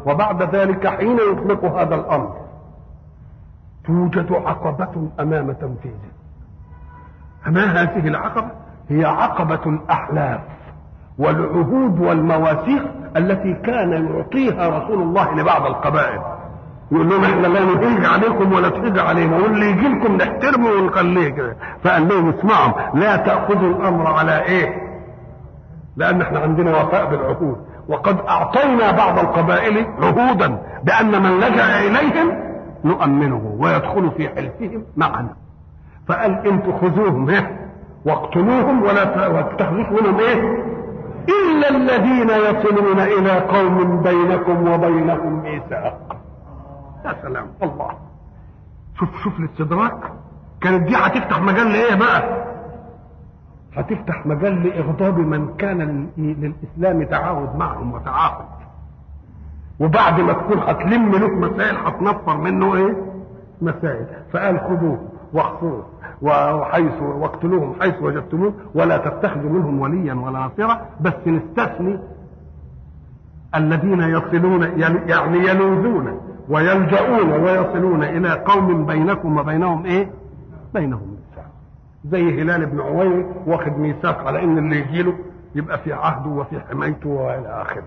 وبعد ذلك حين يطلق هذا الأمر توجد عقبة أمام تنفيذه ما هذه العقبة هي عقبة الأحلاف والعهود والمواثيق التي كان يعطيها رسول الله لبعض القبائل يقول لهم احنا لا نهيج عليكم ولا تهيج علينا واللي يجي لكم نحترمه ونخليه كده فقال لهم اسمعوا لا تاخذوا الامر على ايه؟ لان احنا عندنا وفاء بالعهود وقد اعطينا بعض القبائل عهودا بان من لجا اليهم نؤمنه ويدخل في حلفهم معنا فقال انتوا خذوهم ايه واقتلوهم ولا تاخذوش منهم ايه الا الذين يصلون الى قوم بينكم وبينهم ميثاق يا سلام الله شوف شوف الاستدراك كانت دي هتفتح مجال لايه بقى هتفتح مجال لاغضاب من كان للاسلام تعاهد معهم وتعاقد وبعد ما تكون هتلم له مسائل هتنفر منه ايه مسائل فقال خذوه واخفوه وحيث واقتلوهم حيث وجدتموه ولا تتخذوا منهم وليا ولا نصيرا بس نستثني الذين يصلون يعني يلوذون ويلجؤون ويصلون الى قوم بينكم وبينهم ايه؟ بينهم ميثاق زي هلال بن عوير واخد ميثاق على ان اللي يجي له يبقى في عهده وفي حمايته والى اخره.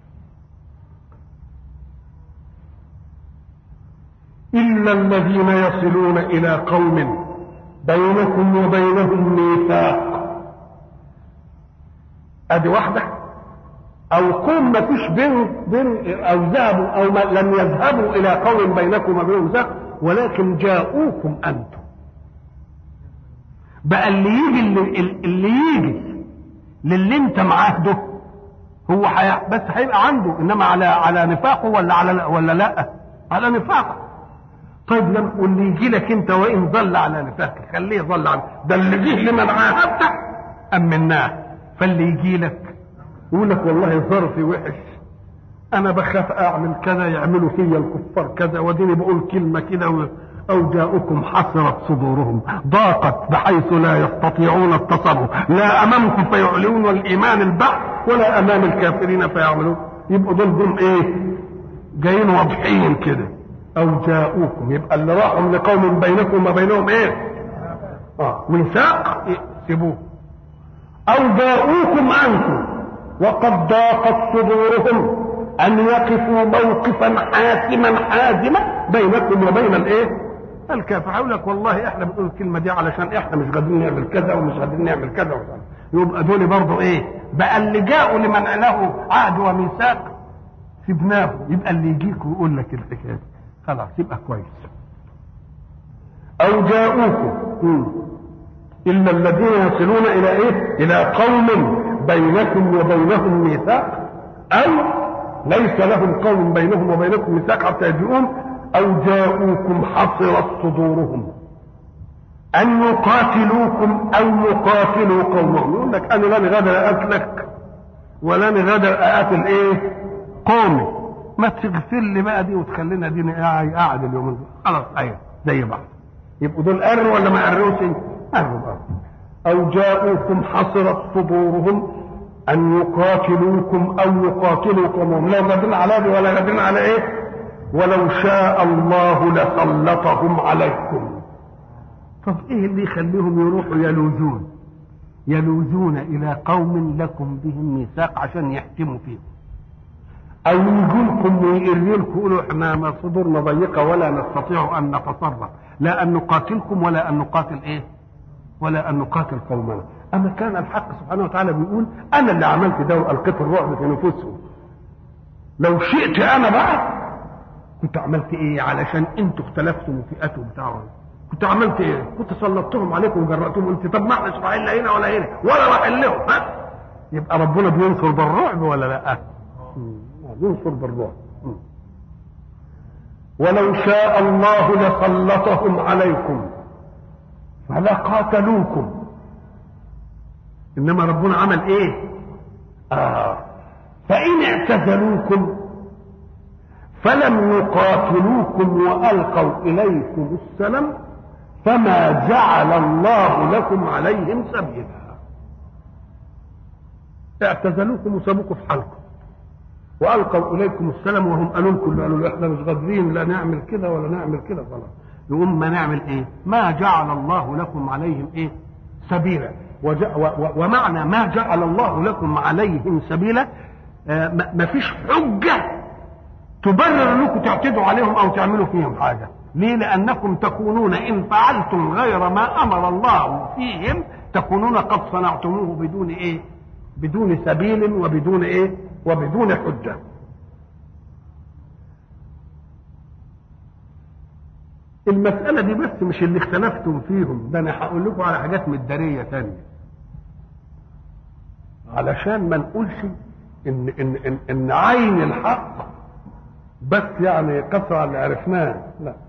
الا الذين يصلون الى قوم بينكم وبينهم ميثاق ادي واحده او قوم ما فيش بين بين او ذهبوا او ما لم يذهبوا الى قوم بينكم وبينهم ميثاق ولكن جاءوكم انتم بقى اللي يجي اللي, اللي يجي للي انت معاه ده هو حي... بس هيبقى عنده انما على على نفاقه ولا على ولا لا على نفاقه طيب لم واللي يجي لك انت وان ظل على نفاقك خليه يظل على ده اللي جه لمن عاهدته امناه فاللي يجي لك يقول لك والله ظرفي وحش انا بخاف اعمل كذا يعملوا فيا الكفار كذا وديني بقول كلمه كده و... او جاءكم حسرت صدورهم ضاقت بحيث لا يستطيعون التصرف لا امامكم فيعلنون الايمان البحث ولا امام الكافرين فيعملون يبقوا دول دول ايه جايين واضحين كده او جاءوكم يبقى اللي راحوا لقوم بينكم وبينهم ايه اه ميثاق إيه؟ سيبوه او جاءوكم انتم وقد ضاقت صدورهم ان يقفوا موقفا حاسما حازما بينكم وبين الايه الكافر هيقول لك والله احنا بنقول الكلمه دي علشان احنا مش قادرين نعمل كذا ومش قادرين نعمل كذا وكذا يبقى دول برضه ايه بقى اللي جاءوا لمن له عهد وميثاق سيبناه يبقى اللي يجيك ويقول لك الحكايه دي خلاص يبقى كويس او جاءوكم الا الذين يصلون الى ايه الى قوم بينكم وبينهم ميثاق او ليس لهم قوم بينهم وبينكم ميثاق حتى يجيئون او جاءوكم حصرت صدورهم ان يقاتلوكم او يقاتلوا قومهم يقول لك انا لا غادر اقتلك ولا غادر اقاتل ايه قومي ما تغفر لي بقى دي وتخلينا دي قاعد اليومين دول خلاص ايوه زي بعض يبقوا دول قروا ولا ما قروش قروا بقى او جاءوكم حصرت صدورهم ان يقاتلوكم او يقاتلوا قومهم لا قادرين على دي ولا قادرين على ايه ولو شاء الله لسلطهم عليكم طب ايه اللي يخليهم يروحوا يلوذون يلوذون الى قوم لكم بهم ميثاق عشان يحكموا فيهم او يجوا لكم ويقولوا لكم يقولوا احنا ما صدورنا ضيقه ولا نستطيع ان نتصرف لا ان نقاتلكم ولا ان نقاتل ايه ولا ان نقاتل قومنا اما كان الحق سبحانه وتعالى بيقول انا اللي عملت ده والقيت الرعب في نفوسهم لو شئت انا بقى كنت عملت ايه علشان انتوا اختلفتم وفئاتوا بتاعهم كنت عملت ايه كنت سلطتهم عليكم وجرأتهم قلت طب ما احنا اسرائيل هنا ولا هنا ولا راح لهم ها يبقى ربنا بينصر بالرعب ولا لا ينصر بالرعب ولو شاء الله لسلطهم عليكم فلقاتلوكم انما ربنا عمل ايه آه فان اعتزلوكم فلم يقاتلوكم والقوا اليكم السلام فما جعل الله لكم عليهم سبيلا اعتزلوكم وسابوكم في حالكم والقوا اليكم السلام وهم قالوا لكم قالوا له احنا مش قادرين لا نعمل كده ولا نعمل كده خلاص يقوم ما نعمل ايه ما جعل الله لكم عليهم ايه سبيلا وج... و... و... ومعنى ما جعل الله لكم عليهم سبيلا آه ما... ما فيش حجه تبرر لكم تعتدوا عليهم او تعملوا فيهم حاجه ليه لانكم تكونون ان فعلتم غير ما امر الله فيهم تكونون قد صنعتموه بدون ايه بدون سبيل وبدون ايه وبدون حجه المسألة دي بس مش اللي اختلفتم فيهم ده أنا هقول لكم على حاجات مدارية تانية علشان ما نقولش إن إن إن, إن عين الحق بس يعني قصر اللي عرفناه لا